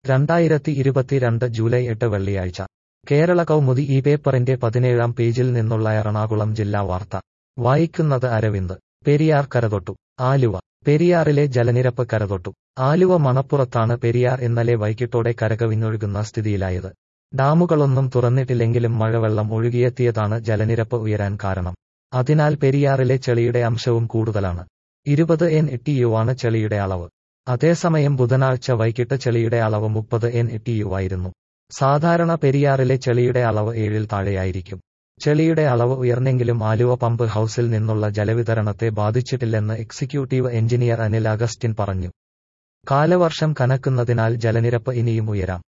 രണ്ടായിരത്തി ഇരുപത്തിരണ്ട് ജൂലൈ എട്ട് വെള്ളിയാഴ്ച കേരള കൗമുദി ഈ പേപ്പറിന്റെ പതിനേഴാം പേജിൽ നിന്നുള്ള എറണാകുളം ജില്ലാ വാർത്ത വായിക്കുന്നത് അരവിന്ദ് പെരിയാർ കരതൊട്ടു ആലുവ പെരിയാറിലെ ജലനിരപ്പ് കരതൊട്ടു ആലുവ മണപ്പുറത്താണ് പെരിയാർ ഇന്നലെ വൈകിട്ടോടെ കരകവിഞ്ഞൊഴുകുന്ന സ്ഥിതിയിലായത് ഡാമുകളൊന്നും തുറന്നിട്ടില്ലെങ്കിലും മഴവെള്ളം ഒഴുകിയെത്തിയതാണ് ജലനിരപ്പ് ഉയരാൻ കാരണം അതിനാൽ പെരിയാറിലെ ചെളിയുടെ അംശവും കൂടുതലാണ് ഇരുപത് എൻ എട്ടിയുവാണ് ചെളിയുടെ അളവ് അതേസമയം ബുധനാഴ്ച വൈകിട്ട് ചെളിയുടെ അളവ് മുപ്പത് എൻ എട്ടിയുവായിരുന്നു സാധാരണ പെരിയാറിലെ ചെളിയുടെ അളവ് ഏഴിൽ താഴെയായിരിക്കും ചെളിയുടെ അളവ് ഉയർന്നെങ്കിലും ആലുവ പമ്പ് ഹൌസിൽ നിന്നുള്ള ജലവിതരണത്തെ ബാധിച്ചിട്ടില്ലെന്ന് എക്സിക്യൂട്ടീവ് എഞ്ചിനീയർ അനിൽ അഗസ്റ്റിൻ പറഞ്ഞു കാലവർഷം കനക്കുന്നതിനാൽ ജലനിരപ്പ് ഇനിയും ഉയരാം